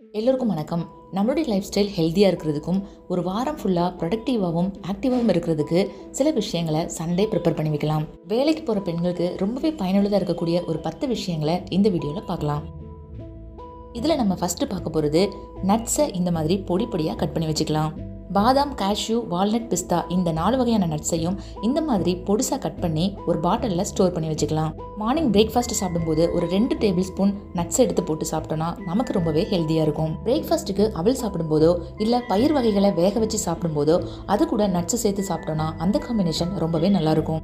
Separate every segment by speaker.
Speaker 1: எல்லோருக்கும் வணக்கம் நம்மளுடைய லைஃப் ஸ்டைல் ஹெல்த்தியாக இருக்கிறதுக்கும் ஒரு வாரம் ஃபுல்லாக ப்ரொடக்டிவாகவும் ஆக்டிவாகவும் இருக்கிறதுக்கு சில விஷயங்களை சண்டே ப்ரிப்பேர் பண்ணி வைக்கலாம் வேலைக்கு போகிற பெண்களுக்கு ரொம்பவே பயனுள்ளதாக இருக்கக்கூடிய ஒரு பத்து விஷயங்களை இந்த வீடியோவில் பார்க்கலாம் இதில் நம்ம ஃபஸ்ட்டு பார்க்க போகிறது நட்ஸை இந்த மாதிரி பொடி பொடியாக கட் பண்ணி வச்சுக்கலாம் பாதாம் கேஷ்யூ வால்நட் பிஸ்தா இந்த நாலு வகையான நட்ஸையும் இந்த மாதிரி பொடிசாக கட் பண்ணி ஒரு பாட்டிலில் ஸ்டோர் பண்ணி வச்சுக்கலாம் மார்னிங் பிரேக்ஃபாஸ்ட் சாப்பிடும்போது ஒரு ரெண்டு டேபிள் ஸ்பூன் நட்ஸ் எடுத்து போட்டு சாப்பிட்டோன்னா நமக்கு ரொம்பவே ஹெல்த்தியாக இருக்கும் பிரேக்ஃபாஸ்ட்டுக்கு அவல் சாப்பிடும்போதோ இல்லை பயிர் வகைகளை வேக வச்சு சாப்பிடும்போதோ அது கூட நட்ஸ் சேர்த்து சாப்பிட்டோன்னா அந்த காம்பினேஷன் ரொம்பவே நல்லாயிருக்கும்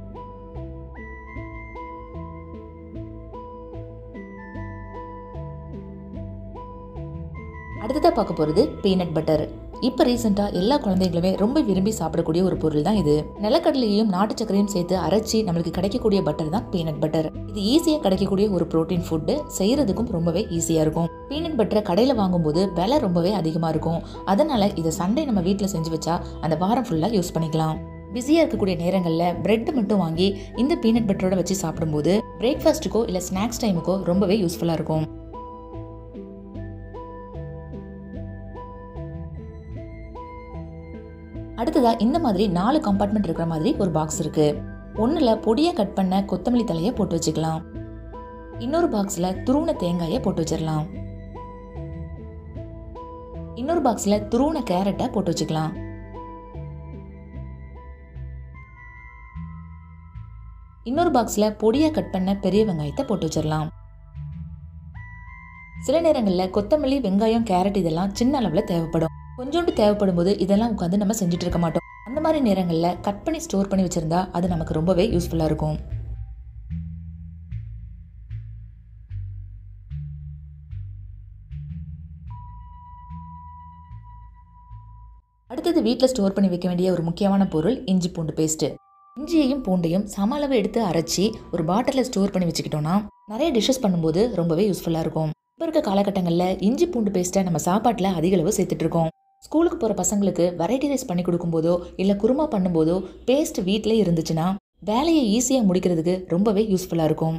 Speaker 1: அடுத்ததாக பார்க்க போகிறது பீனட் பட்டர் இப்போ ரீசெண்டாக எல்லா குழந்தைகளுமே ரொம்ப விரும்பி சாப்பிடக்கூடிய ஒரு பொருள் தான் இது நிலக்கடலையும் நாட்டு சர்க்கரையும் சேர்த்து அரைச்சி நம்மளுக்கு கிடைக்கக்கூடிய பட்டர் தான் பீனட் பட்டர் இது ஈஸியாக கிடைக்கக்கூடிய ஒரு ப்ரோட்டீன் ஃபுட்டு செய்யறதுக்கும் ரொம்பவே ஈஸியாக இருக்கும் பீனட் பட்டரை கடையில் வாங்கும்போது விலை ரொம்பவே அதிகமாக இருக்கும் அதனால இதை சண்டே நம்ம வீட்டில் செஞ்சு வச்சா அந்த வாரம் ஃபுல்லாக யூஸ் பண்ணிக்கலாம் பிஸியாக இருக்கக்கூடிய நேரங்களில் பிரெட் மட்டும் வாங்கி இந்த பீனட் பட்டரோட வச்சு சாப்பிடும்போது பிரேக்ஃபாஸ்ட்டுக்கோ இல்லை ஸ்நாக்ஸ் டைமுக்கோ ரொம்பவே யூஸ்ஃபுல்லாக இருக்கும் அடுத்ததா இந்த மாதிரி நாலு கம்பார்ட்மெண்ட் இருக்கிற மாதிரி ஒரு பாக்ஸ் இருக்கு ஒன்றுல பொடியாக கட் பண்ண கொத்தமல்லி தலையை போட்டு வச்சுக்கலாம் இன்னொரு பாக்ஸ்ல துருவன தேங்காயை போட்டு வச்சிடலாம் இன்னொரு பாக்ஸ்ல துருவன கேரட்டை போட்டு வச்சுக்கலாம் இன்னொரு பாக்ஸ்ல பொடியா கட் பண்ண பெரிய வெங்காயத்தை போட்டு வச்சிடலாம் சில நேரங்களில் கொத்தமல்லி வெங்காயம் கேரட் இதெல்லாம் சின்ன அளவில் தேவைப்படும் கொஞ்சோண்டு தேவைப்படும் போது இதெல்லாம் உட்காந்து நம்ம செஞ்சுட்டு இருக்க மாட்டோம் அந்த மாதிரி நேரங்களில் கட் பண்ணி ஸ்டோர் பண்ணி வச்சிருந்தா அது நமக்கு ரொம்பவே யூஸ்ஃபுல்லாக இருக்கும் அடுத்தது வீட்டில் ஸ்டோர் பண்ணி வைக்க வேண்டிய ஒரு முக்கியமான பொருள் இஞ்சி பூண்டு பேஸ்ட்டு இஞ்சியையும் பூண்டையும் சம அளவு எடுத்து அரைச்சி ஒரு பாட்டிலில் ஸ்டோர் பண்ணி வச்சுக்கிட்டோம்னா நிறைய டிஷ்ஷஸ் பண்ணும்போது ரொம்பவே யூஸ்ஃபுல்லாக இருக்கும் இப்போ இருக்க காலகட்டங்களில் இஞ்சி பூண்டு பேஸ்ட்டை நம்ம சாப்பாட்டில் அதிக அளவு சேர்த்துட்டு இருக்கோம் ஸ்கூலுக்கு போகிற பசங்களுக்கு வெரைட்டி ரைஸ் பண்ணி கொடுக்கும்போதோ இல்லை குருமா பண்ணும்போதோ பேஸ்ட் வீட்டிலே இருந்துச்சுன்னா வேலையை ஈஸியாக முடிக்கிறதுக்கு ரொம்பவே யூஸ்ஃபுல்லாக இருக்கும்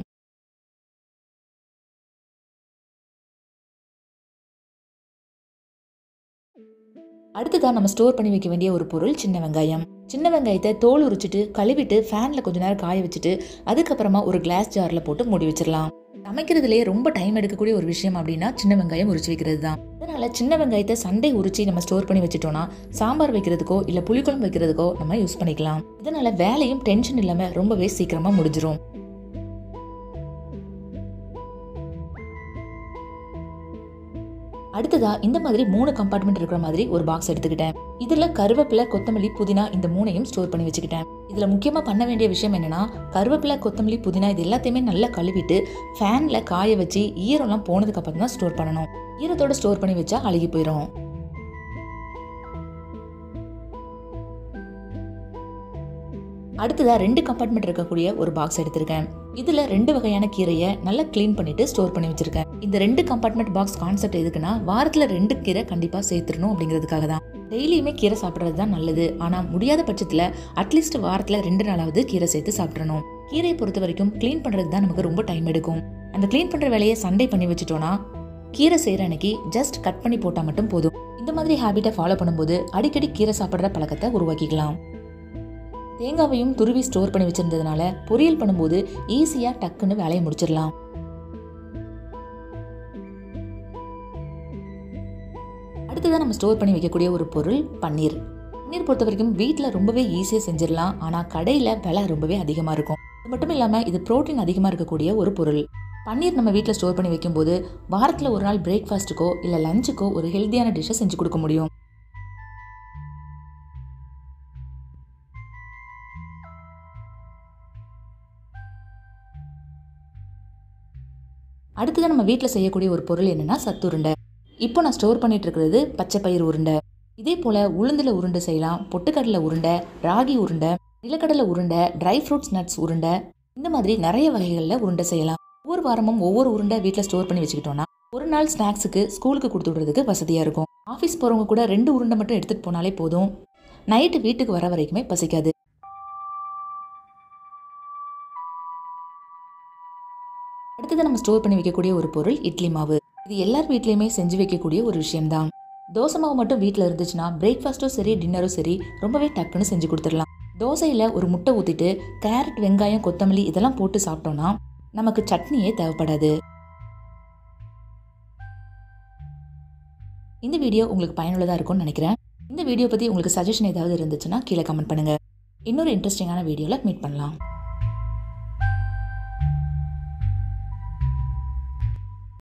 Speaker 1: அடுத்ததான் நம்ம ஸ்டோர் பண்ணி வைக்க வேண்டிய ஒரு பொருள் சின்ன வெங்காயம் சின்ன வெங்காயத்தை தோல் உரிச்சிட்டு கழுவிட்டு ஃபேனில் கொஞ்ச நேரம் காய வச்சுட்டு அதுக்கப்புறமா ஒரு கிளாஸ் ஜாரில் போட்டு மூடி வச்சிடலாம் சமைக்கிறதுலேயே ரொம்ப டைம் எடுக்கக்கூடிய ஒரு விஷயம் அப்படின்னா சின்ன வெங்காயம் உரிச்சு வைக்கிறது தான் அதனால சின்ன வெங்காயத்தை சண்டே உரிச்சு நம்ம ஸ்டோர் பண்ணி வச்சுட்டோம்னா சாம்பார் வைக்கிறதுக்கோ இல்லை புளிக்குழம்பு வைக்கிறதுக்கோ நம்ம யூஸ் பண்ணிக்கலாம் இதனால வேலையும் டென்ஷன் இல்லாமல் ரொம்பவே சீக்கிரமா முடிஞ்சிரும் அடுத்ததா இந்த மாதிரி மூணு கம்பார்ட்மெண்ட் இருக்கிற மாதிரி ஒரு பாக்ஸ் எடுத்துக்கிட்டேன் இதுல கருவேப்பிலை கொத்தமல்லி புதினா இந்த மூணையும் ஸ்டோர் பண்ணி வச்சுக்கிட்டேன் இதுல முக்கியமா பண்ண வேண்டிய விஷயம் என்னன்னா கருவேப்பிலை கொத்தமல்லி புதினா இது எல்லாத்தையுமே நல்லா கழுவிட்டு ஃபேன்ல காய வச்சு ஈரம்லாம் போனதுக்கு அப்புறம் தான் ஸ்டோர் பண்ணணும் ஈரத்தோட ஸ்டோர் பண்ணி வச்சா அழுகி போயிடும் அடுத்ததா ரெண்டு கம்பார்ட்மெண்ட் இருக்கக்கூடிய ஒரு பாக்ஸ் எடுத்திருக்கேன் இதுல ரெண்டு வகையான கீரையை நல்லா க்ளீன் பண்ணிட்டு ஸ்டோர் பண்ணி வச்சிருக்கேன் இந்த ரெண்டு கம்பார்ட்மெண்ட் பாக்ஸ் கான்செப்ட் எதுக்குன்னா வாரத்துல ரெண்டு கீரை கண்டிப்பா சேர்த்துடணும் அப்படிங்கிறதுக்காக தான் டெய்லியுமே கீரை சாப்பிட்றது தான் நல்லது ஆனா முடியாத பட்சத்துல அட்லீஸ்ட் வாரத்துல ரெண்டு நாளாவது கீரை சேர்த்து சாப்பிடணும் கீரையை பொறுத்த வரைக்கும் க்ளீன் பண்றது தான் நமக்கு ரொம்ப டைம் எடுக்கும் அந்த க்ளீன் பண்ற வேலையை சண்டே பண்ணி வச்சுட்டோம்னா கீரை செய்கிற அன்னைக்கு ஜஸ்ட் கட் பண்ணி போட்டால் மட்டும் போதும் இந்த மாதிரி ஹேபிட்டை ஃபாலோ பண்ணும்போது அடிக்கடி கீரை சாப்பிட்ற பழக்கத்தை உருவாக்கிக்கலாம் தேங்காவையும் துருவி ஸ்டோர் பண்ணி வச்சிருந்ததுனால பொரியல் பண்ணும்போது ஈஸியா டக்குன்னு வேலையை முடிச்சிடலாம் அடுத்ததான் நம்ம ஸ்டோர் பண்ணி வைக்கக்கூடிய ஒரு பொருள் பன்னீர் பன்னீர் பொறுத்த வரைக்கும் வீட்டில் ரொம்பவே ஈஸியாக செஞ்சிடலாம் ஆனால் கடையில் விலை ரொம்பவே அதிகமாக இருக்கும் அது மட்டும் இல்லாமல் இது ப்ரோட்டீன் அதிகமாக இருக்கக்கூடிய ஒரு பொருள் பன்னீர் நம்ம வீட்டில் ஸ்டோர் பண்ணி வைக்கும்போது வாரத்தில் ஒரு நாள் பிரேக்ஃபாஸ்ட்டுக்கோ இல்லை லஞ்சுக்கோ ஒரு ஹெல்த்தியான டிஷ்ஷை செஞ்சு கொடுக்க முடியும் அடுத்ததான் நம்ம வீட்டில் செய்யக்கூடிய ஒரு பொருள் என்னன்னா சத்து உருண்டை இப்போ நான் ஸ்டோர் பண்ணிட்டு இருக்கிறது பச்சை பயிர் உருண்டை இதே போல உளுந்துல உருண்டை செய்யலாம் பொட்டுக்கடலை உருண்டை ராகி உருண்டை நிலக்கடலை உருண்டை ட்ரை ஃப்ரூட்ஸ் நட்ஸ் உருண்டை இந்த மாதிரி நிறைய வகைகளில் உருண்டை செய்யலாம் ஒவ்வொரு வாரமும் ஒவ்வொரு உருண்டை வீட்டில் ஸ்டோர் பண்ணி வச்சுக்கிட்டோம்னா ஒரு நாள் ஸ்நாக்ஸுக்கு ஸ்கூலுக்கு கொடுத்து விடுறதுக்கு வசதியாக இருக்கும் ஆஃபீஸ் போகிறவங்க கூட ரெண்டு உருண்டை மட்டும் எடுத்துகிட்டு போனாலே போதும் நைட்டு வீட்டுக்கு வர வரைக்குமே பசிக்காது அடுத்தது நம்ம ஸ்டோர் பண்ணி வைக்கக்கூடிய ஒரு பொருள் இட்லி மாவு இது எல்லார் வீட்லேயுமே செஞ்சு வைக்கக்கூடிய ஒரு விஷயம்தான் தோசை மாவு மட்டும் வீட்டில் இருந்துச்சுன்னா பிரேக்ஃபாஸ்ட்டும் சரி டின்னரும் சரி ரொம்பவே டக்குன்னு செஞ்சு கொடுத்துடலாம் தோசையில் ஒரு முட்டை ஊற்றிட்டு கேரட் வெங்காயம் கொத்தமல்லி இதெல்லாம் போட்டு சாப்பிட்டோம்னா நமக்கு சட்னியே தேவைப்படாது இந்த வீடியோ உங்களுக்கு பயனுள்ளதாக இருக்கும்னு நினைக்கிறேன் இந்த வீடியோ பற்றி உங்களுக்கு சஜஷன் ஏதாவது இருந்துச்சுன்னா கீழே கமெண்ட் பண்ணுங்கள் இன்னொரு இன்ட்ரெஸ்டிங்கான வீடியோவில் மீட் பண்ணலாம்